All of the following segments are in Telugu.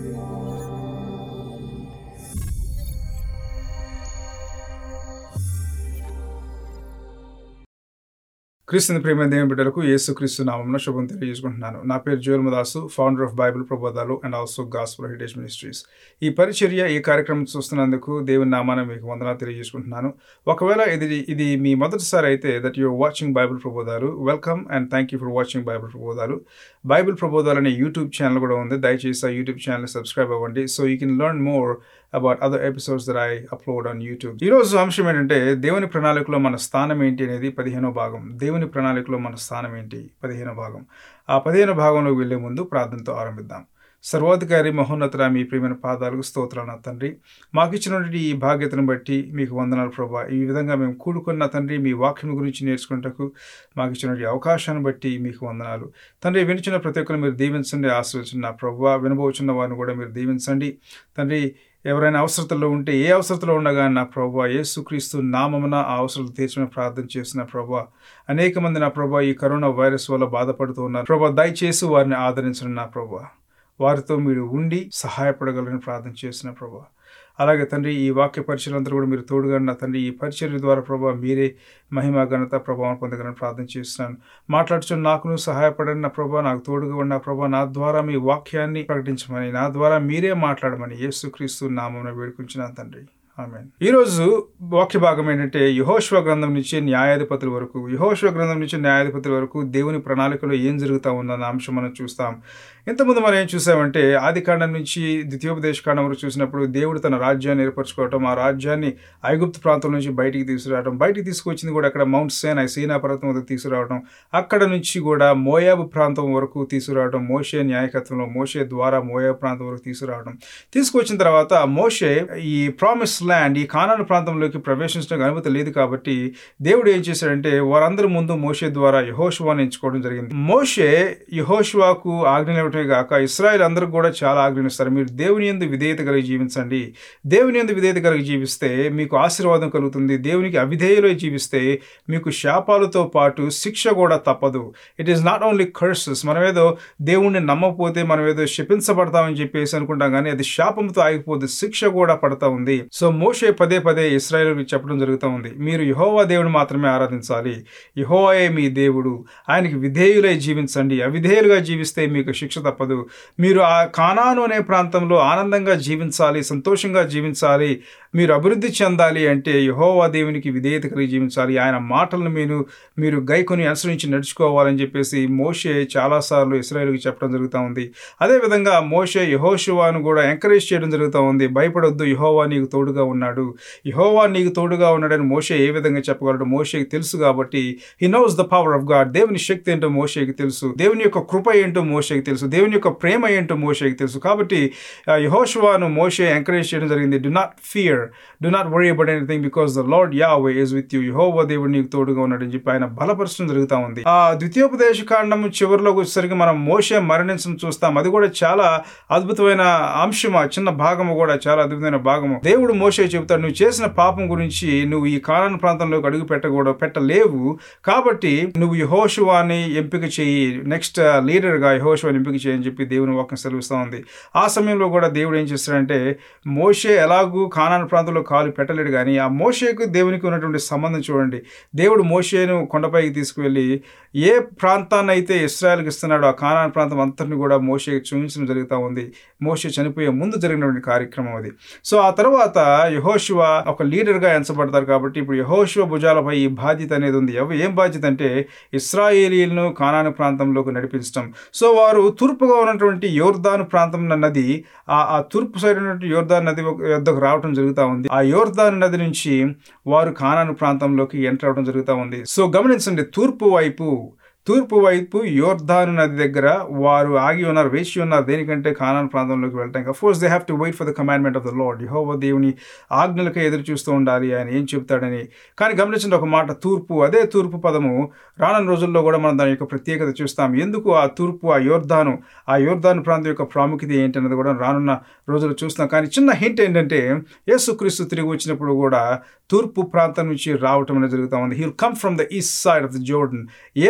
క్రీస్తుని ప్రేమ దేవుని బిడ్డలకు యేసు క్రీస్తు నామమున శుభం తెలియజేసుకుంటున్నాను నా పేరు జోల్మదాసు ఫౌండర్ ఆఫ్ బైబిల్ ప్రబోధాలు and also gospel heritage ministries ఈ పరిచర్య ఈ కార్యక్రమం చూస్తున్నందుకు దేవుని నామాన మీకు వందనాలు తెలియజేసుకుంటున్నాను ఒకవేళ ఇది ఇది మీ మొదటిసారి అయితే దట్ యువర్ వాచింగ్ బైబిల్ ప్రబోధాలు welcome and thank you for watching bible ప్రబోధాలు బైబిల్ ప్రబోధాలు అనే యూట్యూబ్ ఛానల్ కూడా ఉంది దయచేసి ఆ యూట్యూబ్ ఛానల్ సబ్స్క్రైబ్ అవ్వండి so you can learn more about other episodes that I upload on YouTube ఈ రోజు అంశం ఏంటంటే దేవుని ప్రణాళికలో మన స్థానం ఏంటి అనేది పదిహేనో భాగం దేవుని ప్రణాళికలో మన స్థానం ఏంటి పదిహేనో భాగం ఆ పదిహేను భాగంలోకి వెళ్లే ముందు ప్రార్థనతో ఆరంభిద్దాం సర్వాధికారి మహోన్నతుల మీ ప్రియమైన పాదాలకు స్తోత్రాలు నా తండ్రి మాకు ఇచ్చినటువంటి ఈ బాధ్యతను బట్టి మీకు వందనాలు ప్రభా ఈ విధంగా మేము కూడుకున్న తండ్రి మీ వాక్యం గురించి నేర్చుకుంటకు మాకు ఇచ్చినటువంటి అవకాశాన్ని బట్టి మీకు వందనాలు తండ్రి వినిచిన ప్రతి ఒక్కరు మీరు దీవించండి ఆశ్రయించండి నా ప్రభావ వినబోచున్న వారిని కూడా మీరు దీవించండి తండ్రి ఎవరైనా అవసరతలో ఉంటే ఏ అవసరతలో ఉండగా నా ప్రభా యేసుక్రీస్తు నామమున ఆ అవసరాలు తీర్చమని ప్రార్థన చేసిన ప్రభా అనేక మంది నా ప్రభా ఈ కరోనా వైరస్ వల్ల బాధపడుతూ ఉన్నారు ప్రభా దయచేసి వారిని ఆదరించండి నా ప్రభా వారితో మీరు ఉండి సహాయపడగలని ప్రార్థన చేసిన ప్రభా అలాగే తండ్రి ఈ వాక్య పరిచయంతో కూడా మీరు తోడుగా నా తండ్రి ఈ పరిచర్య ద్వారా ప్రభావ మీరే మహిమ ఘనత ప్రభావం పొందగలని ప్రార్థన చేస్తున్నాను మాట్లాడుచున్న నాకును సహాయపడండి నా ప్రభా నాకు తోడుగా ఉన్న ప్రభా నా ద్వారా మీ వాక్యాన్ని ప్రకటించమని నా ద్వారా మీరే మాట్లాడమని యేసుక్రీస్తు నామం వేడుకుంటున్నాను తండ్రి ఆమె ఈరోజు వాక్య భాగం ఏంటంటే యహోశ్వ గ్రంథం నుంచి న్యాయాధిపతుల వరకు యహోశ్వ గ్రంథం నుంచి న్యాయాధిపతుల వరకు దేవుని ప్రణాళికలో ఏం జరుగుతూ ఉందన్న అంశం మనం చూస్తాం ఇంతకుముందు మనం ఏం చూసామంటే ఆది కాండం నుంచి ద్వితీయోపదేశ కాండం వరకు చూసినప్పుడు దేవుడు తన రాజ్యాన్ని ఏర్పరచుకోవటం ఆ రాజ్యాన్ని ఐగుప్తు ప్రాంతం నుంచి బయటికి తీసుకురావడం బయటికి తీసుకొచ్చింది కూడా అక్కడ మౌంట్ సేన్ సీనా పర్వతం వరకు తీసుకురావడం అక్కడ నుంచి కూడా మోయాబు ప్రాంతం వరకు తీసుకురావడం మోషే న్యాయకత్వంలో మోషే ద్వారా మోయాబు ప్రాంతం వరకు తీసుకురావడం తీసుకొచ్చిన తర్వాత మోషే ఈ ప్రామిస్ ల్యాండ్ ఈ కానాను ప్రాంతంలోకి ప్రవేశించడానికి అనుమతి లేదు కాబట్టి దేవుడు ఏం చేశాడంటే వారందరి ముందు మోషే ద్వారా యహోషువాని ఎంచుకోవడం జరిగింది మోషే యహోషువాకు ఆజ్ఞలు ఇవ్వటమే కాక ఇస్రాయల్ అందరూ కూడా చాలా ఆజ్ఞనిస్తారు మీరు దేవుని ఎందు విధేయత కలిగి జీవించండి దేవుని ఎందు విధేయత కలిగి జీవిస్తే మీకు ఆశీర్వాదం కలుగుతుంది దేవునికి అవిధేయలో జీవిస్తే మీకు శాపాలతో పాటు శిక్ష కూడా తప్పదు it is not only curses మనం ఏదో దేవుణ్ణి నమ్మకపోతే మనం ఏదో శపించబడతామని చెప్పేసి అనుకుంటాం కానీ అది శాపంతో ఆగిపోతే శిక్ష కూడా పడతా ఉంది సో మోషే పదే పదే ఇస్రాయల్ చెప్పడం జరుగుతూ ఉంది మీరు యహోవా దేవుని మాత్రమే ఆరాధించాలి యహోవాయే మీ దేవుడు ఆయనకి విధేయులై జీవించండి అవిధేయులుగా జీవిస్తే మీకు శిక్ష తప్పదు మీరు ఆ కానాను అనే ప్రాంతంలో ఆనందంగా జీవించాలి సంతోషంగా జీవించాలి మీరు అభివృద్ధి చెందాలి అంటే యహోవా దేవునికి విధేయత కలిగి జీవించాలి ఆయన మాటలను మీరు మీరు గైకొని అనుసరించి నడుచుకోవాలని చెప్పేసి మోషే చాలాసార్లు ఇస్రాయల్కి చెప్పడం జరుగుతూ ఉంది అదేవిధంగా మోషే యహోషువాను కూడా ఎంకరేజ్ చేయడం జరుగుతూ ఉంది భయపడొద్దు యహోవా నీకు తోడుగా ఉన్నాడు యహోవా నీకు తోడుగా ఉన్నాడని మోషే ఏ విధంగా చెప్పగలడు మోషేకి తెలుసు కాబట్టి he knows the power of God దేవుని శక్తి ఏంటో మోషేకి తెలుసు దేవుని యొక్క కృప ఏంటో మోషేకి తెలుసు దేవుని యొక్క ప్రేమ ఏంటో మోషేకి తెలుసు కాబట్టి యహోషువాను మోషే ఎంకరేజ్ చేయడం జరిగింది do not fear do not worry about anything because the Lord Yahweh is with you Yehova దేవుడు నీకు తోడుగా ఉన్నాడని చెప్పి ఆయన బలపరచడం జరుగుతూ ఉంది ఆ ద్వితీయోపదేశ కాండం చివరిలోకి వచ్చేసరికి మనం మోషే మరణించడం చూస్తాం అది కూడా చాలా అద్భుతమైన అంశం ఆ చిన్న భాగము కూడా చాలా అద్భుతమైన భాగము దేవుడు మోసే చెబుతాడు నువ్వు చేసిన పాపం గురించి నువ్వు ఈ కాలాన ప్రాంతంలోకి అడుగు పెట్టకూడదు పెట్టలేవు కాబట్టి నువ్వు యహోషువాని ఎంపిక చేయి నెక్స్ట్ లీడర్గా యహోషువాని ఎంపిక చేయని చెప్పి దేవుని వాక్యం సెలవిస్తూ ఉంది ఆ సమయంలో కూడా దేవుడు ఏం చేస్తాడంటే మోషే ఎలాగూ కానాన ప్రాంతంలో కాలు పెట్టలేడు కానీ ఆ మోషేకు దేవునికి ఉన్నటువంటి సంబంధం చూడండి దేవుడు మోషేను కొండపైకి తీసుకువెళ్ళి ఏ ప్రాంతాన్ని అయితే ఇస్రాయల్కి ఇస్తున్నాడో ఆ కానాన ప్రాంతం అంతటిని కూడా మోషేకి చూపించడం జరుగుతూ ఉంది మోషే చనిపోయే ముందు జరిగినటువంటి కార్యక్రమం అది సో ఆ తర్వాత యహోశివ ఒక లీడర్గా ఎంచబడతారు కాబట్టి ఇప్పుడు యహోశివ భుజాలపై ఈ బాధ్యత అనేది ఉంది అవి ఏం బాధ్యత అంటే ఇస్రాయేలీలను కానాను ప్రాంతంలోకి నడిపించడం సో వారు తూర్పుగా ఉన్నటువంటి యోర్దాను ప్రాంతం నది ఆ ఆ తూర్పు సైడ్ ఉన్నటువంటి యోర్దాన్ నది వద్దకు రావడం జరుగుతూ ఉంది ఆ యోర్దాన్ నది నుంచి వారు కానాను ప్రాంతంలోకి ఎంటర్ అవడం జరుగుతూ ఉంది సో గమనించండి తూర్పు వైపు తూర్పు వైపు యోర్ధాను నది దగ్గర వారు ఆగి ఉన్నారు వేచి ఉన్నారు దేనికంటే కానాన్ ప్రాంతంలోకి వెళ్ళటానికి of course they have to wait for the commandment of the Lord Yehova దేవుని ఆజ్ఞలకే ఎదురు చూస్తూ ఉండాలి ఆయన ఏం చెప్తాడని కానీ గమనించండి ఒక మాట తూర్పు అదే తూర్పు పదము రానున్న రోజుల్లో కూడా మనం దాని యొక్క ప్రత్యేకత చూస్తాం ఎందుకు ఆ తూర్పు ఆ యోర్ధాను ఆ యోర్ధాను ప్రాంతం యొక్క ప్రాముఖ్యత ఏంటన్నది కూడా రానున్న రోజులు చూస్తున్నాం కానీ చిన్న హింట్ ఏంటంటే యేసుక్రీస్తు తిరిగి వచ్చినప్పుడు కూడా తూర్పు ప్రాంతం నుంచి రావటం అనేది జరుగుతూ ఉంది he come from the east side of the Jordan ఏ ప్రాంతం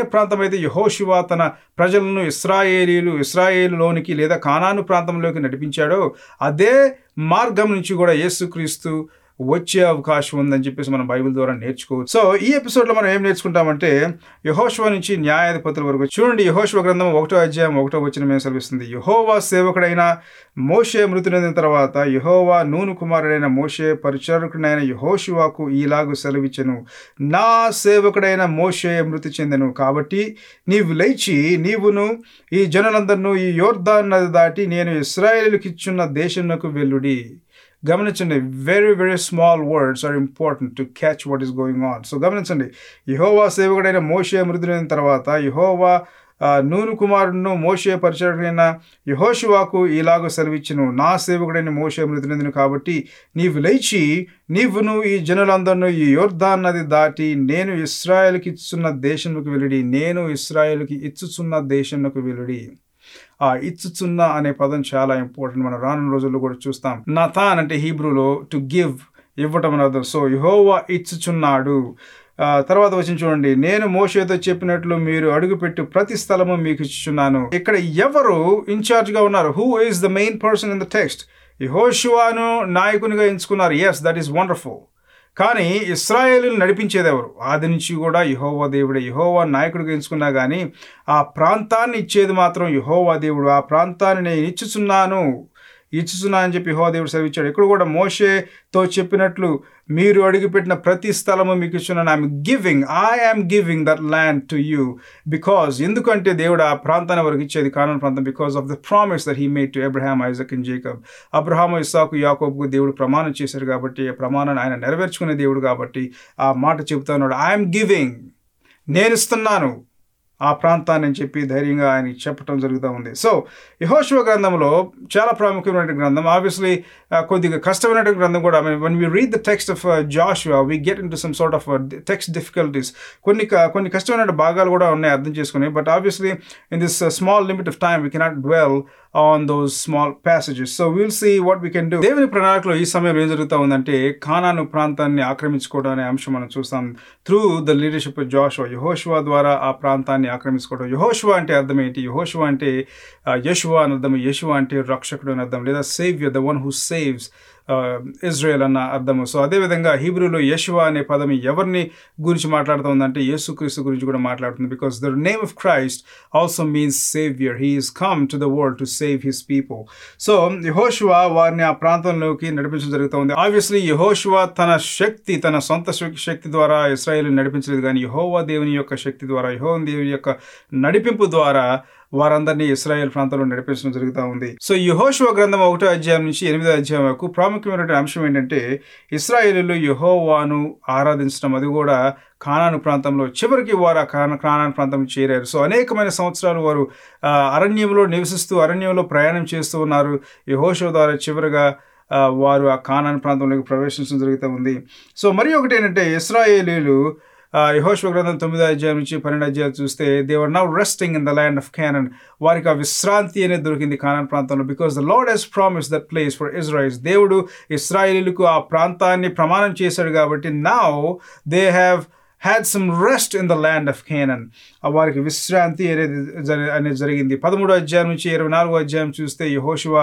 అయితే యహోశివ తన ప్రజలను ఇస్రాయేలీలు ఇస్రాయేలులోనికి లేదా కానాను ప్రాంతంలోకి నడిపించాడో అదే మార్గం నుంచి కూడా యేసుక్రీస్తు వచ్చే అవకాశం ఉందని చెప్పేసి మనం బైబిల్ ద్వారా నేర్చుకోవచ్చు సో ఈ ఎపిసోడ్లో మనం ఏం నేర్చుకుంటామంటే యహోశివ నుంచి న్యాయాధిపతుల వరకు చూడండి యహోశివ గ్రంథం ఒకటో అధ్యాయం ఒకటో వచ్చిన మేము సెలవిస్తుంది యహోవా సేవకుడైన మోషే మృతి నొందిన తర్వాత యహోవా నూను కుమారుడైన మోషే పరిచారకుడైన యహోశివాకు ఈలాగు సెలవిచ్చెను నా సేవకుడైన మోషే మృతి చెందెను కాబట్టి నీవు లేచి నీవును ఈ జనులందరినూ ఈ యోర్దాన్ నది దాటి నేను ఇస్రాయేలుకి ఇచ్చున్న దేశంలోకి వెల్లుడి గమనించండి very very small words are important to catch what is going on so గమనించండి యహోవా సేవకుడైన మోషే మృతులైన తర్వాత యహోవా నూను కుమారుడును మోషే పరిచయుడైన యహోశివాకు ఇలాగ సెలవిచ్చును నా సేవకుడైన మోషే మృతినందును కాబట్టి నీవు లేచి నీవును ఈ జనులందరినూ ఈ యోర్ధాన్ నది దాటి నేను ఇస్రాయేల్కి ఇచ్చున్న దేశంలోకి వెలుడి నేను ఇస్రాయేల్కి ఇచ్చుచున్న దేశంలోకి వెలుడి ఆ ఇచ్చుచున్న అనే పదం చాలా ఇంపార్టెంట్ మనం రానున్న రోజుల్లో కూడా చూస్తాం నథాన్ అంటే హీబ్రూలో టు గివ్ ఇవ్వటం అని అర్థం సో యహోవా ఇచ్చుచున్నాడు తర్వాత వచ్చి చూడండి నేను మోషేతో చెప్పినట్లు మీరు అడుగుపెట్టి ప్రతి స్థలము మీకు ఇచ్చుచున్నాను ఇక్కడ ఎవరు ఇన్ఛార్జ్ గా ఉన్నారు who is the main person in the text యహోషువాను నాయకునిగా ఎంచుకున్నారు ఎస్ దట్ ఈస్ వండర్ఫుల్ కానీ ఇస్రాయేలు నడిపించేది ఎవరు ఆది నుంచి కూడా యహోవా దేవుడే యహోవా నాయకుడిగా ఎంచుకున్నా కానీ ఆ ప్రాంతాన్ని ఇచ్చేది మాత్రం యహోవా దేవుడు ఆ ప్రాంతాన్ని నేను ఇచ్చుచున్నాను ఇచ్చుచున్నా అని చెప్పి యహోవా దేవుడు సెలవిచ్చాడు ఇక్కడ కూడా మోషేతో చెప్పినట్లు మీరు అడిగిపెట్టిన ప్రతి స్థలము మీకు ఇచ్చున్నాను I'm giving I am giving that land to you because ఎందుకంటే దేవుడు ఆ ప్రాంతాన్ని వరకు ఇచ్చేది కానూన్ ప్రాంతం because of the promise that he made to Abraham Isaac and Jacob అబ్రహాము ఇస్సాకు యాకోబ్కు దేవుడు ప్రమాణం చేశారు కాబట్టి ఆ ప్రమాణాన్ని ఆయన నెరవేర్చుకునే దేవుడు కాబట్టి ఆ మాట చెబుతా ఉన్నాడు ఐఎమ్ గివింగ్ నేను ఇస్తున్నాను ఆ ప్రాంతాన్ని అని చెప్పి ధైర్యంగా ఆయన చెప్పడం జరుగుతూ ఉంది సో యహోశివ గ్రంథంలో చాలా ప్రాముఖ్యమైన గ్రంథం ఆబ్వియస్లీ కొద్దిగా కష్టమైన గ్రంథం కూడా when we read the text of Joshua we get into some sort of text difficulties కొన్ని కొన్ని కష్టమైన భాగాలు కూడా ఉన్నాయి అర్థం చేసుకుని but obviously in this small limit of time we cannot dwell on those small passages so will see what we can do దేవుని ప్రణాళికలో ఈ సమయంలో ఏం జరుగుతూ ఉందంటే కానాను ప్రాంతాన్ని ఆక్రమించుకోవడం అనే అంశం మనం చూస్తాం through the leadership of Joshua Yehoshuva ద్వారా ఆ ప్రాంతాన్ని ఆక్రమించుకోవడం యహోషువా అంటే అర్థం ఏంటి యహోషువా అంటే యశువా అని అర్థం యశువా అంటే రక్షకుడు అని అర్థం లేదా saviour the one who saves Israel అన్న అర్థము సో అదేవిధంగా హీబ్రూలో యశువా అనే పదం ఎవరిని గురించి మాట్లాడుతుందంటే యేసుక్రీస్తు గురించి కూడా మాట్లాడుతుంది because the name of Christ also means saviour he is come to the world to save his people so Yehoshuva వారిని ఆ ప్రాంతంలోకి నడిపించడం జరుగుతుంది ఆబ్వియస్లీ యహోషువా తన శక్తి తన సొంత శక్తి ద్వారా ఇస్రాయేల్ నడిపించలేదు కానీ యహోవా దేవుని యొక్క శక్తి ద్వారా యహోవన్ దేవుని యొక్క నడిపింపు ద్వారా వారందరినీ ఇస్రాయేల్ ప్రాంతంలో నడిపించడం జరుగుతూ ఉంది సో యహోశివ గ్రంథం ఒకటో అధ్యాయం నుంచి ఎనిమిదో అధ్యాయం వరకు ప్రాముఖ్యమైన అంశం ఏంటంటే ఇస్రాయేలీలు యహోవాను ఆరాధించడం అది కూడా కానాను ప్రాంతంలో చివరికి వారు ఆ కాన కానాను ప్రాంతం చేరారు సో అనేకమైన సంవత్సరాలు వారు అరణ్యంలో నివసిస్తూ అరణ్యంలో ప్రయాణం చేస్తూ ఉన్నారు యహోశివ ద్వారా చివరిగా వారు ఆ కానాను ప్రాంతంలోకి ప్రవేశించడం జరుగుతూ ఉంది సో మరి ఒకటి ఏంటంటే ఇస్రాయేలీలు యహోశ్వ గ్రంథం తొమ్మిదో అధ్యాయం నుంచి పన్నెండు అధ్యాయాలు చూస్తే they were now resting in the land of Canaan వారికి ఆ విశ్రాంతి అనేది దొరికింది కానాన్ ప్రాంతంలో because the Lord has promised that place for Israels దేవుడు ఇస్రాయేలీలకు ఆ ప్రాంతాన్ని ప్రమాణం చేశాడు కాబట్టి now they have had some rest in the land of Canaan వారికి విశ్రాంతి అనేది అనేది జరిగింది పదమూడో అధ్యాయం నుంచి ఇరవై నాలుగో అధ్యాయం చూస్తే ఈ హోషువా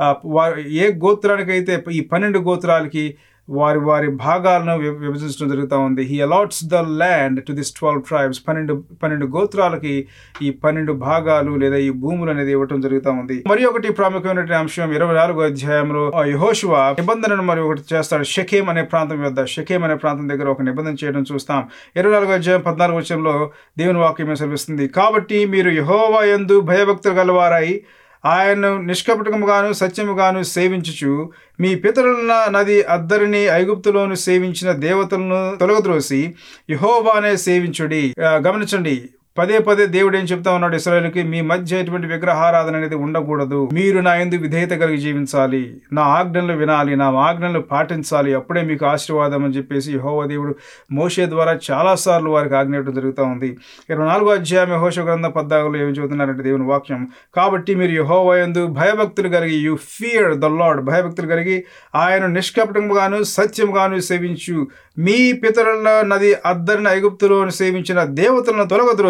ఏ గోత్రానికైతే ఈ పన్నెండు గోత్రాలకి వారి వారి భాగాలను విభజించడం జరుగుతూ ఉంది he allots the land to this twelve tribes పన్నెండు పన్నెండు గోత్రాలకి ఈ పన్నెండు భాగాలు లేదా ఈ భూములు అనేది ఇవ్వటం జరుగుతూ ఉంది మరి ఒకటి ప్రాముఖ్యమైన అంశం ఇరవై నాలుగో అధ్యాయంలో యహోశువ నిబంధనను మరి ఒకటి చేస్తాడు షకేం అనే ప్రాంతం వద్ద షకేం అనే ప్రాంతం దగ్గర ఒక నిబంధన చేయడం చూస్తాం ఇరవై నాలుగో అధ్యాయం పద్నాలుగు వచ్చంలో దేవుని వాక్యం సెలవిస్తుంది కాబట్టి మీరు యహోవా ఎందు భయభక్తులు గలవారాయి ఆయన్ను నిష్కపటముగాను సత్యముగాను సేవించుచు మీ పితరుల నది అద్దరిని ఐగుప్తులోను సేవించిన దేవతలను తొలగద్రోసి యహోవానే సేవించుడి గమనించండి పదే పదే దేవుడు ఏం చెప్తా ఉన్నాడు ఇస్రాయల్కి మీ మధ్య ఎటువంటి విగ్రహారాధన అనేది ఉండకూడదు మీరు నా ఎందు విధేయత కలిగి జీవించాలి నా ఆజ్ఞలు వినాలి నా ఆజ్ఞలు పాటించాలి అప్పుడే మీకు ఆశీర్వాదం అని చెప్పేసి యహోవ దేవుడు మోషే ద్వారా చాలాసార్లు వారికి ఆజ్ఞ జరుగుతూ ఉంది ఇరవై నాలుగో అధ్యాయం యహోష గ్రంథ పద్దాగులు ఏమి చెబుతున్నారంటే దేవుని వాక్యం కాబట్టి మీరు యహోవ ఎందు భయభక్తులు కలిగి యు ఫియర్ ద లార్డ్ భయభక్తులు కలిగి ఆయన నిష్కపటముగాను సత్యముగాను సేవించు మీ పితరుల నది అద్దరిని ఐగుప్తులోని సేవించిన దేవతలను తొలగద్రోసి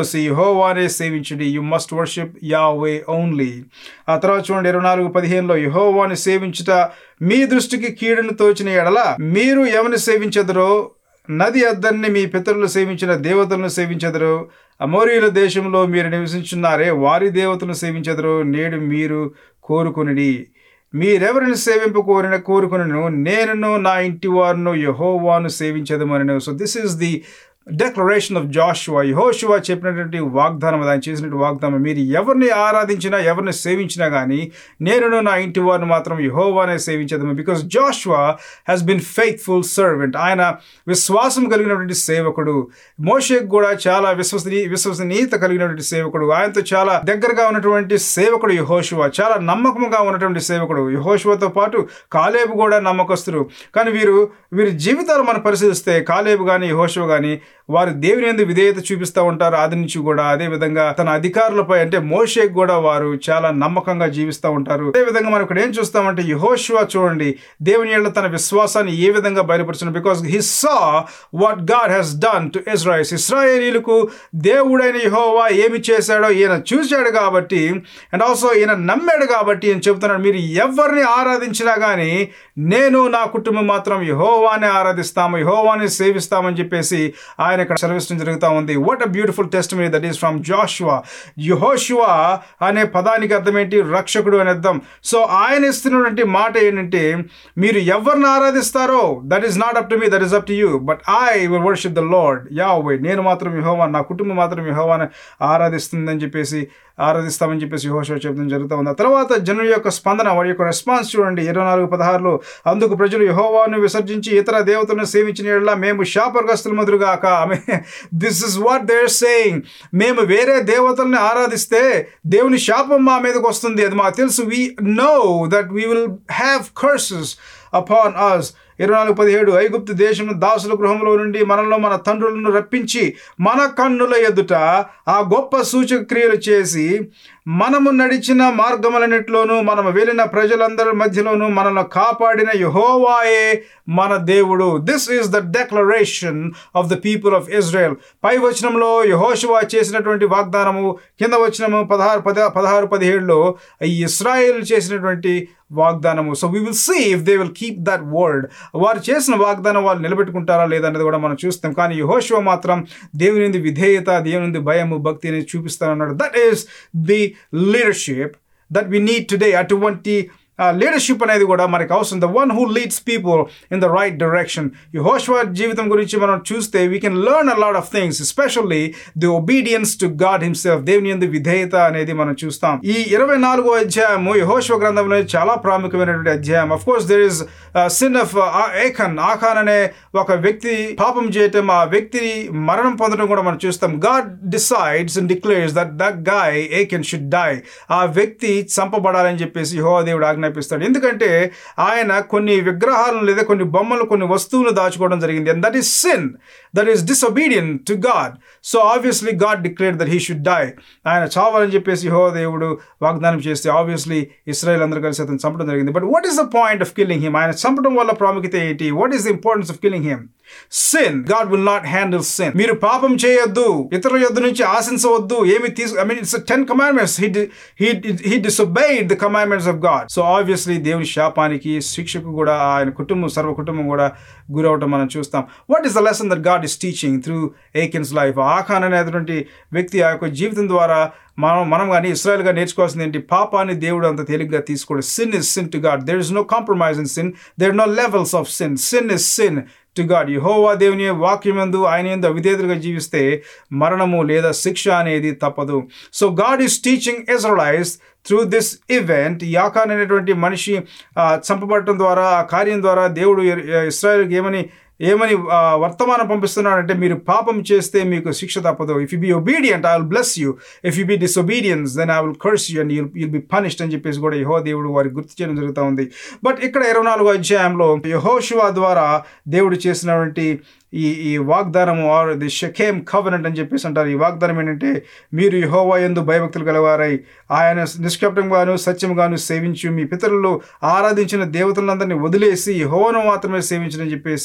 కలిసి యహోవానే సేవించండి you must worship Yahweh only ఆ తర్వాత చూడండి ఇరవై నాలుగు పదిహేనులో యహోవాని సేవించుట మీ దృష్టికి కీడును తోచిన ఎడల మీరు ఎవరిని సేవించదరో నది అద్దరిని మీ పితరులు సేవించిన దేవతలను సేవించెదరు అమోరియుల దేశంలో మీరు నివసించున్నారే వారి దేవతలను సేవించెదరు నేడు మీరు కోరుకునిడి మీరెవరిని సేవింపు కోరిన కోరుకునను నేనును నా ఇంటి వారును యహోవాను సేవించదమని so this is the declaration of Joshua యహోషువా చెప్పినటువంటి వాగ్దానం అది ఆయన చేసినటువంటి వాగ్దానం మీరు ఎవరిని ఆరాధించినా ఎవరిని సేవించినా కానీ నేనును నా ఇంటి వారిని మాత్రం యహోవానే సేవించదము because Joshua has been faithful servant ఆయన విశ్వాసం కలిగినటువంటి సేవకుడు మోషేక్ కూడా చాలా విశ్వసనీ విశ్వసనీయత కలిగినటువంటి సేవకుడు ఆయనతో చాలా దగ్గరగా ఉన్నటువంటి సేవకుడు యహోషువా చాలా నమ్మకంగా ఉన్నటువంటి సేవకుడు యహోషువాతో పాటు కాలేబు కూడా నమ్మకస్తుడు కానీ వీరు వీరి జీవితాలు మనం పరిశీలిస్తే కాలేబు కానీ యహోషువ కానీ వారు దేవుని ఎందు విధేయత చూపిస్తూ ఉంటారు ఆది నుంచి కూడా అదే విధంగా తన అధికారులపై అంటే మోషేక్ కూడా వారు చాలా నమ్మకంగా జీవిస్తూ ఉంటారు అదే విధంగా మనం ఇక్కడ ఏం చూస్తామంటే యహోషువా చూడండి దేవుని ఏళ్ళ తన విశ్వాసాన్ని ఏ విధంగా బయలుపరుచున్నాడు because he saw what God has done to Israels ఇస్రాయేలీలకు దేవుడైన యహోవా ఏమి చేశాడో ఈయన చూశాడు కాబట్టి అండ్ ఆల్సో ఈయన నమ్మాడు కాబట్టి అని చెబుతున్నాడు మీరు ఎవరిని ఆరాధించినా కానీ నేను నా కుటుంబం మాత్రం యహోవాని ఆరాధిస్తాము యహోవాని సేవిస్తామని చెప్పేసి ఆయన ఇక్కడ సెలవిస్తడం జరుగుతూ ఉంది what a beautiful test me that is from Joshua యహోషువా అనే పదానికి అర్థం ఏంటి రక్షకుడు అని అర్థం సో ఆయన ఇస్తున్నటువంటి మాట ఏంటంటే మీరు ఎవరిని ఆరాధిస్తారో that is not up to me that is up to you but I will worship the Lord Yahweh నేను మాత్రం యహోవా నా కుటుంబం మాత్రం యహోవాని ఆరాధిస్తుందని చెప్పేసి ఆరాధిస్తామని చెప్పేసి యహోషువా చెప్పడం జరుగుతూ ఉంది ఆ తర్వాత జనుల యొక్క స్పందన వారి యొక్క రెస్పాన్స్ చూడండి ఇరవై నాలుగు పదహారులో అందుకు ప్రజలు యహోవాను విసర్జించి ఇతర దేవతలను సేవించిన యెడల మేము శాపగ్రస్తుల మధురుగాక ఆమె this is what they're saying మేము వేరే దేవతల్ని ఆరాధిస్తే దేవుని శాపం మా మీదకి వస్తుంది అది మాకు తెలుసు we know that we will have curses upon us ఇరవై నాలుగు పదిహేడు ఐగుప్తు దేశం దాసుల గృహంలో నుండి మనలో మన తండ్రులను రప్పించి మన కన్నుల ఎదుట ఆ గొప్ప సూచక క్రియలు చేసి మనము నడిచిన మార్గములన్నిటిలోనూ మనము వెళ్ళిన ప్రజలందరి మధ్యలోనూ మనల్ని కాపాడిన యహోవాయే మన దేవుడు this is the declaration of the people of Israel పై వచనంలో యహోషువా చేసినటువంటి వాగ్దానము కింద వచనము పదహారు పద పదహారు పదిహేడులో ఈ ఇస్రాయేల్ చేసినటువంటి వాగ్దానము so we will see if they will keep that word వారు చేసిన వాగ్దానం వాళ్ళు నిలబెట్టుకుంటారా లేదనేది కూడా మనం చూస్తాం కానీ యహోషువ మాత్రం దేవుని విధేయత దేవుని భయము భక్తి అనేది చూపిస్తానన్నాడు that is the leadership that we need today అటువంటి లీడర్షిప్ అనేది కూడా మనకి అవసరం the one who leads people in the right direction ఈ హోష్వా జీవితం గురించి మనం చూస్తే we can learn a lot of things especially the obedience to God himself దేవుని ఎందు విధేయత అనేది మనం చూస్తాం ఈ ఇరవై నాలుగో అధ్యాయము యహోష్వ గ్రంథంలో చాలా ప్రాముఖ్యమైనటువంటి అధ్యాయం of course there is sin of Achan ఆఖాన్ అనే ఒక వ్యక్తి పాపం చేయటం ఆ వ్యక్తి మరణం పొందడం కూడా మనం చూస్తాం God decides and declares that that guy Achan should die ఆ వ్యక్తి చంపబడాలని చెప్పేసి యెహోవా దేవుడు ఆజ్ఞాపిస్తాడు ఎందుకంటే ఆయన కొన్ని విగ్రహాలను లేదా కొన్ని బొమ్మలు కొన్ని వస్తువులు దాచుకోవడం జరిగింది and that is sin that is disobedient to God so obviously God declare that he should die ఆయన చావాలని చెప్పేసి యెహోవా దేవుడు వాగ్దానం చేస్తే ఆబ్వియస్లీ ఇస్రాయల్ అందరూ కలిసి అతను చంపడం జరిగింది but what is the point of killing him ఆయన చంపడం వల్ల ప్రాముఖ్యత ఏంటి what is the importance of killing him sin God will not handle sin మీరు పాపం చేయొద్దు ఇతరుల యొద్ద నుంచి ఆశించవద్దు ఏమి తీసు I mean it's ten commandments he he he disobeyed the commandments of God so obviously దేవుని శాపానికి శిక్షకు కూడా ఆయన కుటుంబం సర్వ కుటుంబం కూడా గురవటం మనం చూస్తాం what is the lesson that God is teaching through Achan's life ఆఖాన్ అనేటువంటి వ్యక్తి ఆ యొక్క జీవితం ద్వారా మనం మనం కానీ ఇస్రాయల్గా నేర్చుకోవాల్సింది ఏంటి పాపాన్ని దేవుడు అంత తేలిగ్గా తీసుకోడు sin is sin to God there is no compromise in sin there no levels of sin sin is sin to God యహోవా దేవుని వాక్యమందు ఆయన ఎందు అవిధేతులుగా జీవిస్తే మరణము లేదా శిక్ష అనేది తప్పదు so God is teaching Israels through this event Achan అనేటువంటి మనిషి చంపబడటం ద్వారా ఆ కార్యం ద్వారా దేవుడు ఇస్రాయల్కి ఏమని ఏమని వర్తమానం పంపిస్తున్నాడంటే మీరు పాపం చేస్తే మీకు శిక్ష తప్పదు if you be obedient I will bless you if you be disobedience then I will curse you and you'll you'll be punished అని చెప్పేసి కూడా యహో దేవుడు వారికి గుర్తు చేయడం జరుగుతూ ఉంది బట్ ఇక్కడ ఇరవై నాలుగో అధ్యాయంలో యహోశివా ద్వారా దేవుడు చేసినటువంటి ఈ ఈ వాగ్దానము ఆర్ ది షకేమ్ కవనెంట్ అని చెప్పేసి అంటారు ఈ వాగ్దానం ఏంటంటే మీరు యహోవా ఎందు భయభక్తులు గలవారై ఆయన నిష్కప్టంగాను సత్యంగాను సేవించు మీ పితరులు ఆరాధించిన దేవతలందరినీ వదిలేసి యహోను మాత్రమే సేవించని చెప్పేసి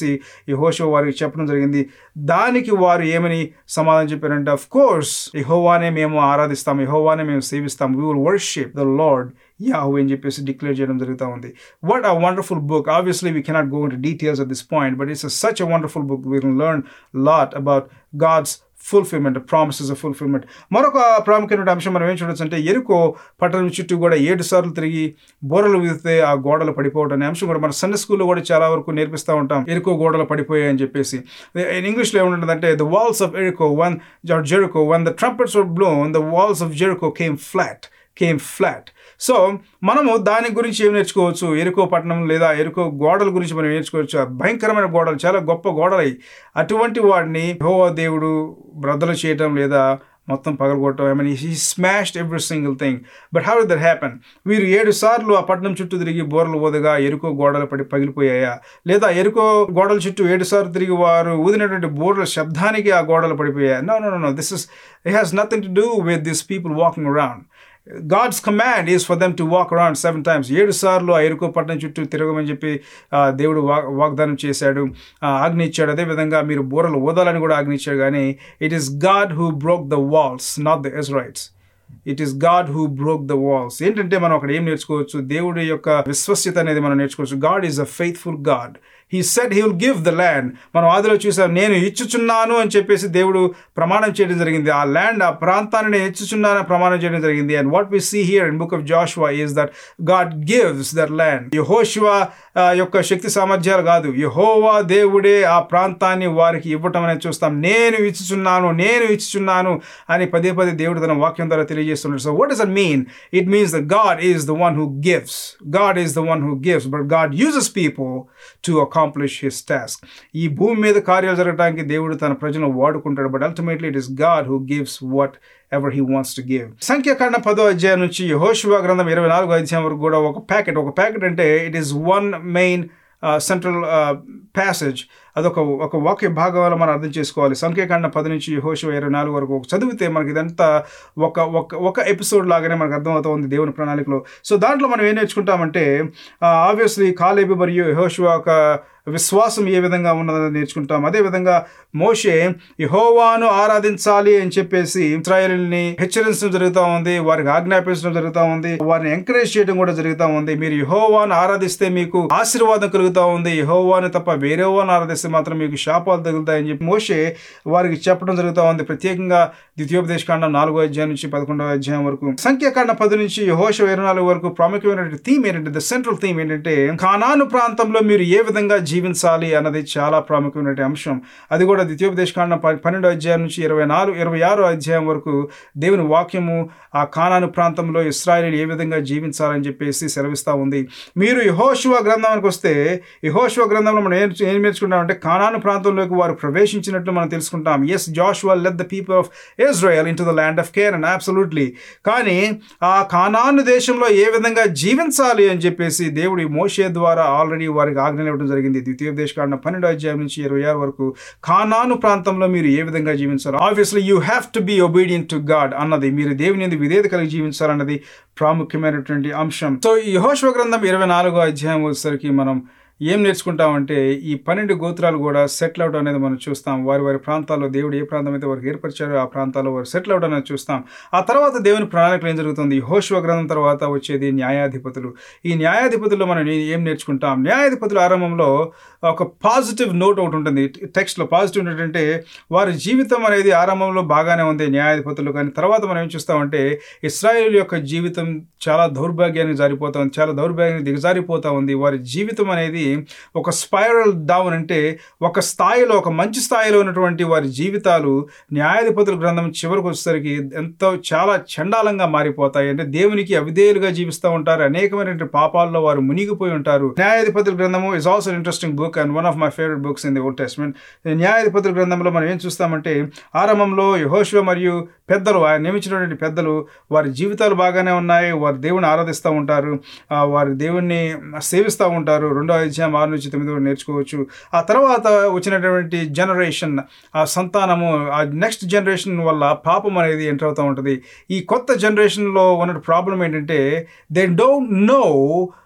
ఈ హోషో వారికి చెప్పడం జరిగింది దానికి వారు ఏమని సమాధానం చెప్పారంటే అఫ్ కోర్స్ యహోవానే మేము ఆరాధిస్తాం యహోవానే మేము సేవిస్తాం we will worship the Lord Yahweh అని చెప్పేసి డిక్లేర్ చేయడం జరుగుతూ ఉంది what a wonderful book obviously we cannot go in details at this point but it's such a wonderful book we can learn lot about God's fulfilment promises of fulfilment మరొక ప్రాముఖ్యమైన అంశం మనం ఏం చూడొచ్చు అంటే ఎరుకో పట్టణం చుట్టూ కూడా ఏడు సార్లు తిరిగి బోరలు విదితే ఆ గోడలు పడిపోవడం అనే అంశం కూడా మన సండే స్కూల్లో కూడా చాలా వరకు నేర్పిస్తూ ఉంటాం ఎరుకో గోడలు పడిపోయాయి అని చెప్పేసి ఇన్ ఇంగ్లీష్లో ఏముంటుందంటే ద వాల్స్ ఆఫ్ ఎరుకో one Jericho one the trumpets were blown the walls of Jericho came flat came flat so మనము దాని గురించి ఏం నేర్చుకోవచ్చు ఎరుకో పట్టణం లేదా ఎరుకో గోడల గురించి మనం నేర్చుకోవచ్చు ఆ భయంకరమైన గోడలు చాలా గొప్ప గోడలు అటువంటి వాడిని హోవా దేవుడు బ్రద్దలు చేయటం లేదా మొత్తం పగలగొట్టడం I mean he smashed every single thing but how that happen వీరు ఏడు సార్లు ఆ పట్టణం చుట్టూ తిరిగి బోర్లు ఓదగా ఎరుకో గోడలు పడి పగిలిపోయాయా లేదా ఎరుకో గోడల చుట్టూ ఏడు సార్లు తిరిగి వారు ఊదినటువంటి బోర్ల శబ్దానికి ఆ గోడలు పడిపోయాయి no no no this is it has nothing to do with this people walking around God's command is for them to walk around seven times ఏడు సార్లు ఆ ఎరుకో పట్టణం చుట్టూ తిరగమని చెప్పి దేవుడు వా వాగ్దానం చేశాడు ఆజ్ఞ ఇచ్చాడు అదేవిధంగా మీరు బూరలు ఓదాలని కూడా ఆజ్ఞ ఇచ్చాడు కానీ it is God who broke the walls not the Israelites it is God who broke the walls ఏంటంటే మనం అక్కడ ఏం నేర్చుకోవచ్చు దేవుడి యొక్క విశ్వస్యత అనేది మనం నేర్చుకోవచ్చు God is a faithful God he set he will give the land మనం ఆదిలో చూసాం నేను ఇచ్చుచున్నాను అని చెప్పేసి దేవుడు ప్రమాణం చేయడం జరిగింది ఆ ల్యాండ్ ఆ ప్రాంతాన్ని నేను ఇచ్చుచున్నాను ప్రమాణం చేయడం జరిగింది and what we see here in book of Joshua is that God gives that land యహోషువా యొక్క శక్తి సామర్థ్యాలు కాదు యహోవా దేవుడే ఆ ప్రాంతాన్ని వారికి ఇవ్వటం అనేది చూస్తాం నేను ఇచ్చుచున్నాను నేను ఇచ్చుచున్నాను అని పదే పదే దేవుడు తన వాక్యం ద్వారా తెలియజేస్తున్నాడు so what does it mean it means the God is the one who gives God is the one who gives but God uses people to accomplish his task ఈ భూమి మీద కార్యాలు జరగడానికి దేవుడు తన ప్రజలను వాడుకుంటాడు but ultimately it is God who gives whatever he wants to give సంఖ్యాకాండ పదో అధ్యాయం నుంచి హోషువా గ్రంథం ఇరవై నాలుగో అధ్యాయం వరకు కూడా ఒక ప్యాకెట్ ఒక ప్యాకెట్ అంటే it is one main central passage అదొక ఒక వాక్య భాగాలు మనం అర్థం చేసుకోవాలి సంఖ్యాకాండ పది నుంచి హోషు ఇరవై నాలుగు వరకు చదివితే మనకి ఇదంతా ఒక ఒక ఒక ఎపిసోడ్ లాగానే మనకు అర్థమవుతుంది దేవుని ప్రణాళికలో సో దాంట్లో మనం ఏం నేర్చుకుంటామంటే ఆబ్వియస్లీ కాలేబి మరియు హోషువా ఒక విశ్వాసం ఏ విధంగా ఉన్నదని నేర్చుకుంటాం అదేవిధంగా మోషే యహోవాను ఆరాధించాలి అని చెప్పేసి ఇస్రాయల్ని హెచ్చరించడం జరుగుతూ ఉంది వారికి ఆజ్ఞాపించడం జరుగుతూ ఉంది వారిని ఎంకరేజ్ చేయడం కూడా జరుగుతూ ఉంది మీరు యహోవాను ఆరాధిస్తే మీకు ఆశీర్వాదం కలుగుతూ ఉంది యహోవాను తప్ప వేరే వారిని ఆరాధిస్తే మాత్రం మీకు శాపాలు తగులుతాయని చెప్పి మోషే వారికి చెప్పడం జరుగుతూ ఉంది ప్రత్యేకంగా ద్వితీయోపదేశకాండం నాలుగో అధ్యాయం నుంచి పదకొండవ అధ్యాయం వరకు సంఖ్యాకాండ పది నుంచి యహోష ఇరవై నాలుగు వరకు ప్రాముఖ్యమైన థీమ్ ఏంటంటే ద సెంట్రల్ థీమ్ ఏంటంటే ఖానాను ప్రాంతంలో మీరు ఏ విధంగా జీవించాలి అన్నది చాలా ప్రాముఖ్యమైన అంశం అది కూడా ద్వితీయోపదేశకాండం పన్నెండో అధ్యాయం నుంచి ఇరవై నాలుగు ఇరవై ఆరో అధ్యాయం వరకు దేవుని వాక్యము ఆ ఖానాను ప్రాంతంలో ఇస్రాయలీలు ఏ విధంగా జీవించాలని చెప్పేసి సెలవిస్తూ ఉంది మీరు యహోశివ గ్రంథానికి వస్తే యహోశివ గ్రంథంలో మనం ఏం ఏం నేర్చుకుంటామంటే ఖానాను ప్రాంతంలోకి వారు ప్రవేశించినట్లు మనం తెలుసుకుంటాం as Joshua let the people of Israel into the land of care and absolutely కానీ ఆ ఖానాను దేశంలో ఏ విధంగా జీవించాలి అని చెప్పేసి దేవుడు ఈ మోషే ద్వారా ఆల్రెడీ వారికి ఆజ్ఞలు ఇవ్వడం జరిగింది ద్వితీయోపదేశకాండం పన్నెండు అధ్యాయం నుంచి ఇరవై ఆరు వరకు ఖానాను ప్రాంతంలో మీరు ఏ విధంగా జీవించాలి obviously you have to be obedient to God అన్నది మీరు దేవుని ఎందుకు విధేయత కలిగి జీవించాలన్నది ప్రాముఖ్యమైనటువంటి అంశం సో ఈ యహోశ్వ గ్రంథం ఇరవై నాలుగో అధ్యాయం వచ్చేసరికి మనం ఏం నేర్చుకుంటామంటే ఈ పన్నెండు గోత్రాలు కూడా సెటిల్ అవుట్ అనేది మనం చూస్తాం వారి వారి ప్రాంతాల్లో దేవుడు ఏ ప్రాంతం అయితే వారికి ఏర్పరిచారో ఆ ప్రాంతాల్లో వారు సెటిల్ అవుట్ అనేది చూస్తాం ఆ తర్వాత దేవుని ప్రణాళికలు ఏం జరుగుతుంది హోశ్వ గ్రంథం తర్వాత వచ్చేది న్యాయాధిపతులు ఈ న్యాయాధిపతుల్లో మనం ఏం నేర్చుకుంటాం న్యాయాధిపతుల ఆరంభంలో ఒక పాజిటివ్ నోట్ ఒకటి ఉంటుంది టెక్స్ట్లో పాజిటివ్ ఏంటంటే వారి జీవితం అనేది ఆరంభంలో బాగానే ఉంది న్యాయాధిపతులు కానీ తర్వాత మనం ఏం చూస్తామంటే ఇస్రాయేల్ యొక్క జీవితం చాలా దౌర్భాగ్యానికి జారిపోతా ఉంది చాలా దౌర్భాగ్యానికి దిగజారిపోతా ఉంది వారి జీవితం అనేది ఒక స్పైరల్ డౌన్ అంటే ఒక స్థాయిలో ఒక మంచి స్థాయిలో ఉన్నటువంటి వారి జీవితాలు న్యాయాధిపతుల గ్రంథం చివరికి వచ్చేసరికి ఎంతో చాలా చండాలంగా మారిపోతాయి అంటే దేవునికి అవిధేయులుగా జీవిస్తూ ఉంటారు అనేకమైనటువంటి పాపాల్లో వారు మునిగిపోయి ఉంటారు న్యాయాధిపతుల గ్రంథము is also interesting book and one of my favourite books in the Old Testament న్యాయాధిపతుల గ్రంథంలో మనం ఏం చూస్తామంటే ఆరంభంలో యహోశివ మరియు పెద్దలు ఆయన నియమించినటువంటి పెద్దలు వారి జీవితాలు బాగానే ఉన్నాయి వారి దేవుని ఆరాధిస్తూ ఉంటారు వారి దేవుణ్ణి సేవిస్తూ ఉంటారు రెండో అధ్యాయం ఆరు నుంచి తొమ్మిది వరకు నేర్చుకోవచ్చు ఆ తర్వాత వచ్చినటువంటి జనరేషన్ ఆ సంతానము ఆ నెక్స్ట్ జనరేషన్ వల్ల పాపం అనేది ఎంటర్ అవుతూ ఉంటుంది ఈ కొత్త జనరేషన్లో ఉన్న ప్రాబ్లం ఏంటంటే they don't know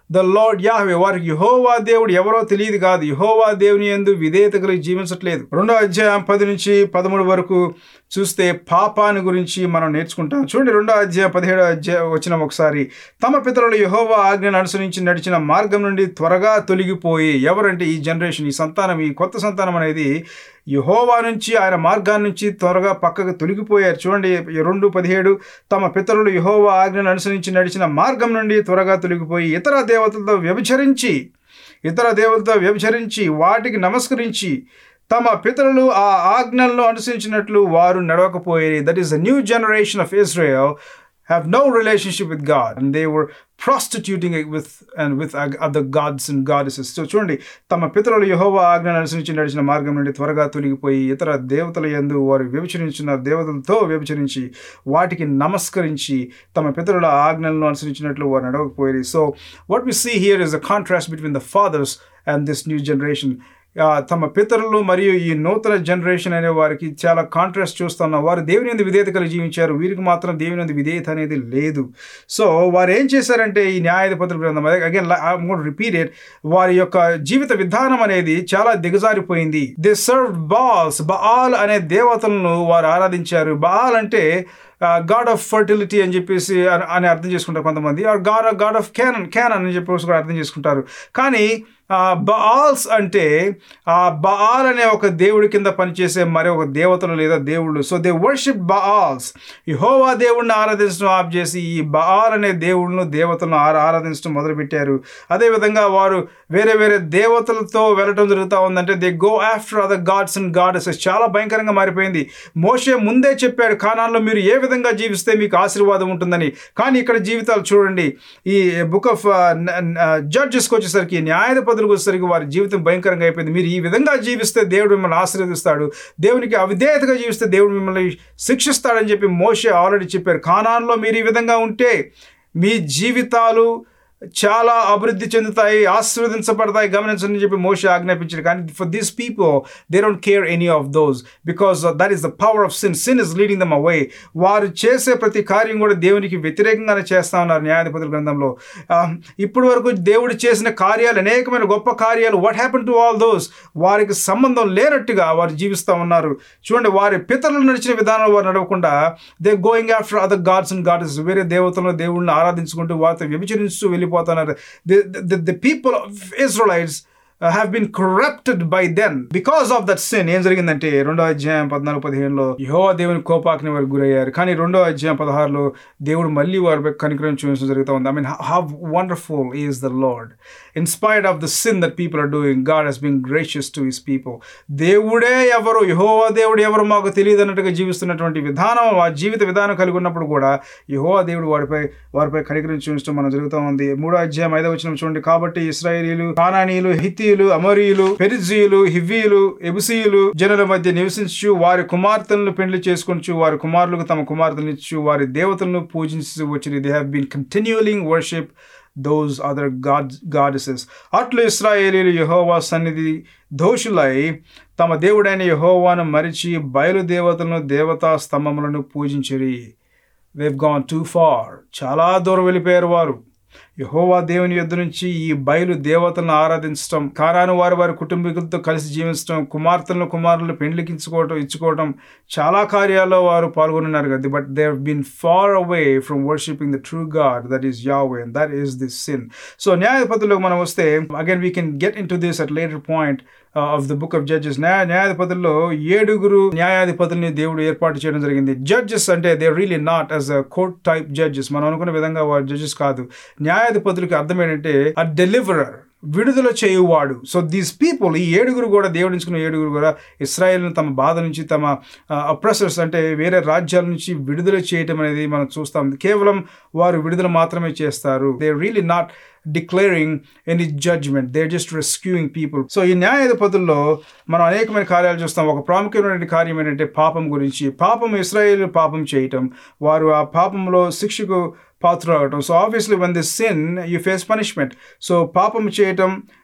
the Lord Yahweh వారికి యహోవా దేవుడు ఎవరో తెలియదు కాదు యహోవా దేవుని ఎందు విధేయత కలిగి జీవించట్లేదు రెండో అధ్యాయం పది నుంచి పదమూడు వరకు చూస్తే పాపాన్ని గురించి మనం నేర్చుకుంటాం చూడండి రెండో అధ్యాయం పదిహేడో అధ్యాయం వచ్చిన ఒకసారి తమ పితరులు యహోవా ఆజ్ఞను అనుసరించి నడిచిన మార్గం నుండి త్వరగా తొలగిపోయి ఎవరంటే ఈ జనరేషన్ ఈ సంతానం ఈ కొత్త సంతానం అనేది యహోవా నుంచి ఆయన మార్గాన్ని నుంచి త్వరగా పక్కకు తొలగిపోయారు చూడండి ఈ రెండు పదిహేడు తమ పితరులు యహోవా ఆజ్ఞను అనుసరించి నడిచిన మార్గం నుండి త్వరగా తొలగిపోయి ఇతర దేవతలతో వ్యభిచరించి ఇతర దేవతలతో వ్యభిచరించి వాటికి నమస్కరించి తమ పితరులు ఆ ఆజ్ఞలను అనుసరించినట్లు వారు నడవకపోయేది that is the new generation of Israel have no relationship with God and they were prostituting it with and with other gods and goddesses. So చూడండి తమ పితరులు యహోవా ఆజ్ఞను అనుసరించి నడిచిన మార్గం నుండి త్వరగా తొలగిపోయి ఇతర దేవతల యందు వారు వ్యభిచరించిన దేవతలతో వ్యభిచరించి వాటికి నమస్కరించి తమ పితరుల ఆజ్ఞలను అనుసరించినట్లు వారు నడవకపోయేది so what we see here is the contrast between the fathers and this new generation తమ పితరులు మరియు ఈ నూతన జనరేషన్ అనే వారికి చాలా కాంట్రాస్ట్ చూస్తున్నాం వారు దేవుని ఎందు విధేయత కలిగి జీవించారు వీరికి మాత్రం దేవుని ఎందు విధేయత అనేది లేదు సో వారు ఏం చేశారంటే ఈ న్యాయాధిపతుల గ్రంథం అగైన్ రిపీటెడ్ వారి యొక్క జీవిత విధానం అనేది చాలా దిగజారిపోయింది దే సర్వ్ బాల్స్ బాల్ అనే దేవతలను వారు ఆరాధించారు బాల్ అంటే గాడ్ ఆఫ్ ఫర్టిలిటీ అని చెప్పేసి అని అర్థం చేసుకుంటారు కొంతమంది or God God of Canaan Canaan అని చెప్పేసి కూడా అర్థం చేసుకుంటారు కానీ బాల్స్ అంటే ఆ బాల్ అనే ఒక దేవుడి కింద పనిచేసే మరి ఒక దేవతలు లేదా దేవుళ్ళు సో దే వర్షిప్ బాల్స్ ఈ హోవా దేవుడిని ఆరాధించడం ఆఫ్ చేసి ఈ బాల్ అనే దేవుళ్ళను దేవతలను ఆరాధించడం మొదలుపెట్టారు అదేవిధంగా వారు వేరే వేరే దేవతలతో వెళ్ళటం జరుగుతూ ఉందంటే they go after other gods and goddesses చాలా భయంకరంగా మారిపోయింది మోషే ముందే చెప్పాడు కానాల్లో మీరు ఏ విధంగా జీవిస్తే మీకు ఆశీర్వాదం ఉంటుందని కానీ ఇక్కడ జీవితాలు చూడండి ఈ బుక్ ఆఫ్ జడ్జెస్కి వచ్చేసరికి న్యాయాధిపతులకు వచ్చేసరికి వారి జీవితం భయంకరంగా అయిపోయింది మీరు ఈ విధంగా జీవిస్తే దేవుడు మిమ్మల్ని ఆశీర్వదిస్తాడు దేవునికి అవిధేయతగా జీవిస్తే దేవుడు మిమ్మల్ని శిక్షిస్తాడని చెప్పి మోషే ఆల్రెడీ చెప్పారు కానాన్లో మీరు ఈ విధంగా ఉంటే మీ జీవితాలు చాలా అభివృద్ధి చెందుతాయి ఆశీర్వదించబడతాయి గమనించని చెప్పి మోష ఆజ్ఞాపించారు కానీ for these people they don't care any of those because that is the power of sin sin is leading them away వారు చేసే ప్రతి కార్యం కూడా దేవునికి వ్యతిరేకంగానే చేస్తా ఉన్నారు న్యాయాధిపతుల గ్రంథంలో ఇప్పటి వరకు దేవుడు చేసిన కార్యాలు అనేకమైన గొప్ప కార్యాలు what happen to all those వారికి సంబంధం లేనట్టుగా వారు జీవిస్తూ ఉన్నారు చూడండి వారి పితరులు నడిచిన విధానం వారు నడవకుండా they going after other gods and gods వేరే దేవతలను దేవుళ్ళని ఆరాధించుకుంటూ వారితో వ్యభిచరిస్తూ వెళ్ళిపోతున్నారు the people of Israelites have been corrupted by then because of that sin ఏం జరిగిందంటే రెండో అధ్యాయం పద్నాలుగు పదిహేనులో యహోవా దేవుని కోపాగ్ని వారికి గురయ్యారు కానీ రెండో అధ్యాయం పదహారులో దేవుడు మళ్ళీ వారిపై కనికరం చూపించడం జరుగుతూ ఉంది I mean how wonderful is the Lord inspired of the sin that people are doing God has been gracious to his people దేవుడే ఎవరు యహోవా దేవుడు ఎవరు మాకు తెలియదు అన్నట్టుగా జీవిస్తున్నటువంటి విధానం ఆ జీవిత విధానం కలిగి ఉన్నప్పుడు కూడా యహోవా దేవుడు వారిపై వారిపై కనికరం చూపించడం మనం జరుగుతూ ఉంది మూడో అధ్యాయం ఐదో వచ్చిన చూడండి కాబట్టి ఇస్రాయేలీలు కానానీలు హిత్తి హిత్తీయులు అమరీయులు పెరిజీయులు హివ్వీయులు ఎబుసీయులు జనుల మధ్య నివసించు వారి కుమార్తెలను పెళ్లి చేసుకొనిచు వారి కుమారులకు తమ కుమార్తెలను ఇచ్చు వారి దేవతలను పూజించి వచ్చిన they have been continuing worship those other god goddesses అట్లు ఇస్రాయేలీలు యహోవా సన్నిధి దోషులై తమ దేవుడైన యహోవాను మరిచి బయలుదేవతలను దేవతా స్తంభములను పూజించిరి దేవ్ గాన్ టూ ఫార్ చాలా దూరం వెళ్ళిపోయారు వారు యహోవా దేవుని యొద్ద నుంచి ఈ బయలు దేవతలను ఆరాధించడం కారాను వారి వారి కుటుంబీకులతో కలిసి జీవించడం కుమార్తెలను కుమారులను పెండ్లికించుకోవటం ఇచ్చుకోవటం చాలా కార్యాల్లో వారు పాల్గొన్నారు కదా but they been far away from worshipping the true God that is Yahweh and that is this sin so న్యాయపతులకు మనం వస్తే again we can get into this at later point of the book of Judges న్యాయ న్యాయాధిపతుల్లో ఏడుగురు న్యాయాధిపతుల్ని దేవుడు ఏర్పాటు చేయడం జరిగింది జడ్జెస్ అంటే they really not as a court type judges మనం అనుకున్న విధంగా వారు జడ్జెస్ కాదు న్యాయాధిపతులకి అర్థం ఏంటంటే అ డెలివరర్ విడుదల చేయువాడు సో దీస్ పీపుల్ ఈ ఏడుగురు కూడా దేవుడించుకున్న ఏడుగురు కూడా ఇస్రాయేల్ను తమ బాధ నుంచి తమ అప్రెసర్స్ అంటే వేరే రాజ్యాల నుంచి విడుదల చేయటం అనేది మనం చూస్తాం కేవలం వారు విడుదల మాత్రమే చేస్తారు they really not declaring any judgment they just rescuing people so ఈ న్యాయాధిపతుల్లో మనం అనేకమైన కార్యాలు చూస్తాం ఒక ప్రాముఖ్యమైన కార్యం ఏంటంటే పాపం గురించి పాపం ఇస్రాయేల్ పాపం చేయటం వారు ఆ పాపంలో శిక్షకు పాత్ర అవటం so obviously one the sin you face punishment so పాపం చేయటం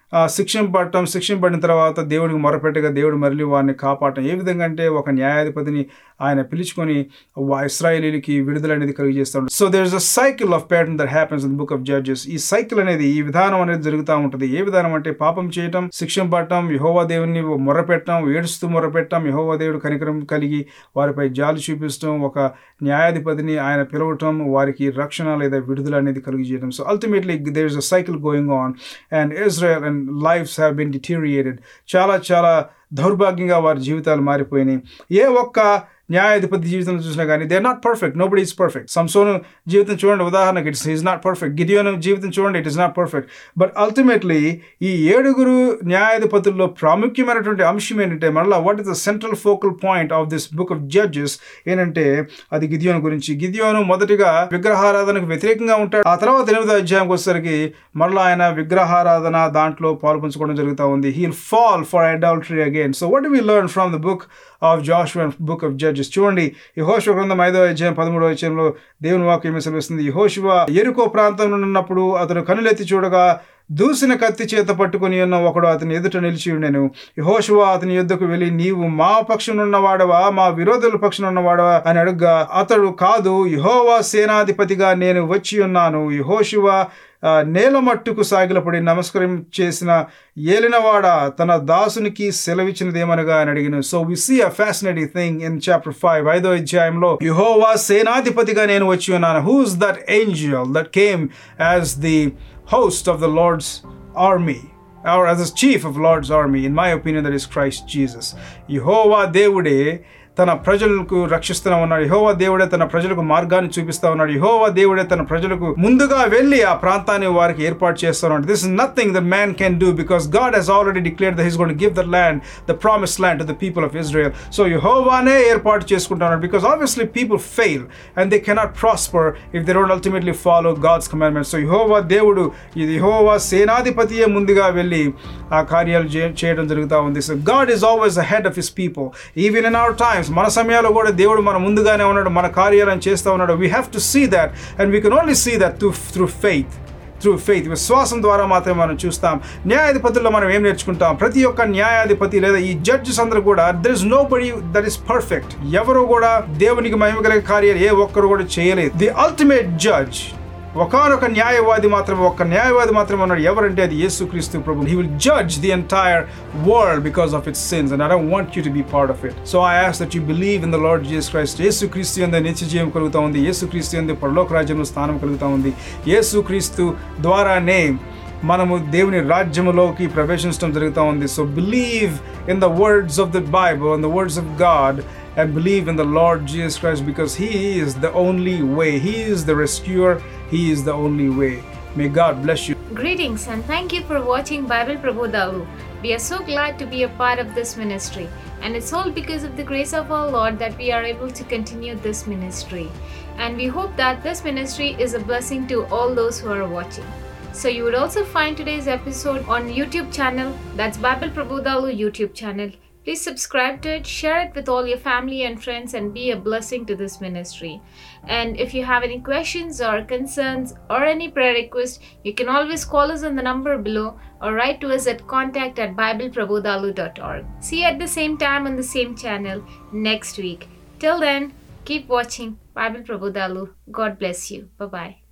ఆ, శిక్షింపడటం శిక్షింపడిన తర్వాత దేవునికి మొరపెట్టగా దేవుడు మళ్ళీ వారిని కాపాడటం ఏ విధంగా అంటే ఒక న్యాయాధిపతిని ఆయన పిలుచుకొని వా- ఇస్రాయేలీలకి విడుదల అనేది కలిగజేస్తాడు so there is a cycle of pattern that happens in book of Judges ఈ సైకిల్ అనేది ఈ విధానం అనేది జరుగుతూ ఉంటుంది ఏ విధానం అంటే పాపం చేయటం శిక్షింపడటం యహోవా దేవుని మొర్రపెట్టడం ఏడుస్తూ మొర్రపెట్టడం యహోవా దేవుడు కనికరం కలిగి వారిపై జాలి చూపించడం ఒక న్యాయాధిపతిని ఆయన పిలవటం వారికి రక్షణ లేదా విడుదల అనేది కలిగజేయడం so ultimately there is a cycle going on and Israel and life's have been deteriorated చాలా చాలా దౌర్భాగ్యంగా వారి జీవితాలు మారిపోయినాయి ఏ ఒక్క న్యాయాధిపతి జీవితం చూసినా కానీ they not perfect nobody is perfect Samson జీవితం చూడండి ఉదాహరణకి it's is not perfect Gideon జీవితం చూడండి it is not perfect but ultimately ఈ ఏడుగురు న్యాయాధిపతుల్లో ప్రాముఖ్యమైనటువంటి అంశం ఏంటంటే మళ్ళీ what is the central focal point of this book of Judges ఏంటంటే అది గిదియోను గురించి గిదియోను మొదటిగా విగ్రహారాధనకు వ్యతిరేకంగా ఉంటాడు ఆ తర్వాత ఎనిమిదో అధ్యాయంకి వచ్చేసరికి మళ్ళీ ఆయన విగ్రహారాధన దాంట్లో పాల్పంచుకోవడం జరుగుతూ ఉంది he'll fall for adultery again so what we learn from the book of Josh book of Judges చూడండి ఈ హోషువ గ్రంథం ఐదో అధ్యాయం పదమూడో అధ్యాయంలో దేవుని వాక్యం సెలవిస్తుంది ఈ హోషువ ఎరుకో ప్రాంతంలో ఉన్నప్పుడు అతను కనులెత్తి చూడగా దూసిన కత్తి చేత పట్టుకుని ఉన్న ఒకడు అతని ఎదుట నిలిచి ఉండెను యహోషువ అతని యుద్ధకు వెళ్ళి నీవు మా పక్షం ఉన్నవాడవా మా విరోధుల పక్షం ఉన్నవాడవా అని అడుగ్గా అతడు కాదు యహోవా సేనాధిపతిగా నేను వచ్చి ఉన్నాను యహోషువ ఆ, నేల మట్టుకు సాగిలపడి నమస్కారం చేసిన ఏలినవాడ తన దాసునికి సెలవిచ్చినదేమనగా అని అడిగిన so we see a fascinating thing in chapter five ఐదో అధ్యాయంలో యహోవా సేనాధిపతిగా నేను వచ్చి ఉన్నాను who's that angel that came as the host of the Lord's army, or as a chief of Lord's army. In my opinion, that is Christ Jesus. యెహోవా దేవుడే తన ప్రజలకు రక్షిస్తూ ఉన్నాడు యహోవా దేవుడే తన ప్రజలకు మార్గాన్ని చూపిస్తా ఉన్నాడు యహోవా దేవుడే తన ప్రజలకు ముందుగా వెళ్ళి ఆ ప్రాంతాన్ని వారికి ఏర్పాటు చేస్తున్నాడు this is nothing the man can do because God he's already declare that he's gonna give the land the promise land to the people of Israel so యహోవానే ఏర్పాటు చేసుకుంటున్నాడు because obviously people fail and they cannot prosper if they don't ultimately follow God's commandment so యహోవా దేవుడు ఇది యహోవా సేనాధిపతియే ముందుగా వెళ్ళి ఆ కార్యాలు చే- చేయడం జరుగుతూ ఉంది so God is always the head of his people even in our times మన సమయాల్లో కూడా దేవుడు మన ముందుగానే ఉన్నాడు మన కార్యాలను చేస్తూ ఉన్నాడు we have to see that and we can only see that through through faith through faith విశ్వాసం ద్వారా మాత్రమే మనం చూస్తాం న్యాయాధిపతుల్లో మనం ఏం నేర్చుకుంటాం ప్రతి ఒక్క న్యాయాధిపతి లేదా ఈ జడ్జెస్ అందరూ కూడా there is nobody that is perfect ఎవరు కూడా దేవునికి మహిమ కలిగే కార్యాలు ఏ ఒక్కరు కూడా చేయలేదు ది అల్టిమేట్ జడ్జ్ ఒకనొక న్యాయవాది మాత్రమే ఒక్క న్యాయవాది మాత్రమే ఉన్నాడు ఎవరంటే అది యేసుక్రీస్తు ప్రభు he will judge the entire world because of its sins and I don't want you to be part of it so I ask that you believe in the Lord Jesus Christ యేసుక్రీస్తు అంద నిత్య జీవం కలుగుతా ఉంది యేసుక్రీస్తు అందు పరలోక రాజ్యంలో స్థానం కలుగుతా ఉంది యేసుక్రీస్తు ద్వారానే మనము దేవుని రాజ్యములోకి ప్రవేశించడం జరుగుతూ ఉంది so believe in the words of the Bible in the words of God and believe in the Lord Jesus Christ because He is the only way. He is the rescuer. He is the only way. May God bless you. Greetings and thank you for watching Bible Prabodhavu. We are so glad to be a part of this ministry, and it's all because of the grace of our Lord that we are able to continue this ministry. And we hope that this ministry is a blessing to all those who are watching. So you would also find today's episode on YouTube channel, that's Bible Prabodhavu YouTube channel. Please subscribe to it, share it with all your family and friends, and be a blessing to this ministry. And if you have any questions or concerns or any prayer requests, you can always call us on the number below or write to us at contact at bibleprabodhalu.org. See you at the same time on the same channel next week. Till then, keep watching Bible Prabodhalu. God bless you. Bye bye.